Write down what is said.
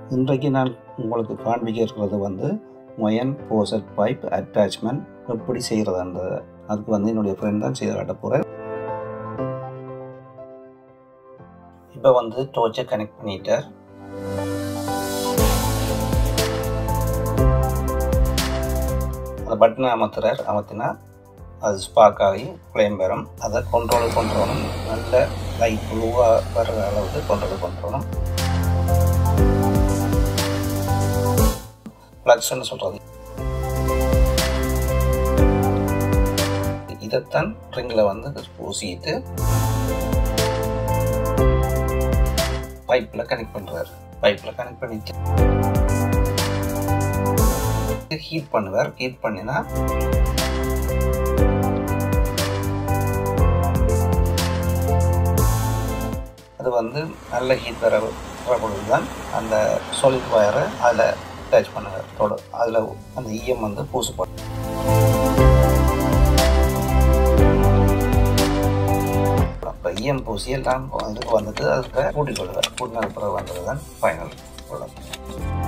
இன்றைக்கு நான் உங்களுக்கு காண்பிக்க இருக்கிறது வந்து மொயன் போசட் பைப் அட்டாச்மெண்ட் எப்படி செய்கிறதுன்றது அதுக்கு வந்து என்னுடைய ஃப்ரெண்ட் தான் செய்து காட்ட போகிறேன் இப்போ வந்து டோர்ச்சை கனெக்ட் பண்ணிட்டார் அந்த பட்டனை அமர்த்துறார் அமர்த்தினா அது ஸ்பார்க் ஆகி ஃப்ளேம் வரும் அதை கண்ட்ரோல் பண்ணுறோம் நல்ல லைட் ப்ளூவாக வர்ற அளவுக்கு கண்ட்ரோல் பண்ணுறோம் ஃப்ளக்ஸ்ன்னு சொல்கிறது இதைத்தான் ரிங்கில் வந்து பூசிட்டு பைப்பில் கனெக்ட் பண்ணுறாரு பைப்பில் கனெக்ட் பண்ணிட்டு ஹீட் பண்ணுவார் ஹீட் பண்ணினா அது வந்து நல்ல ஹீட் வர வர பொழுது தான் அந்த சாலிட் வயரை அதில் அட்டாச் பண்ணுவார் தொட அதில் அந்த ஈயம் வந்து பூசப்படும் அப்போ ஈயம் பூசி எல்லாம் இதுக்கு வந்துட்டு அதுக்கு கூட்டிக் கொள்வார் கூட்டின பிறகு வந்தது தான் ஃபைனல் ப்ராடக்ட்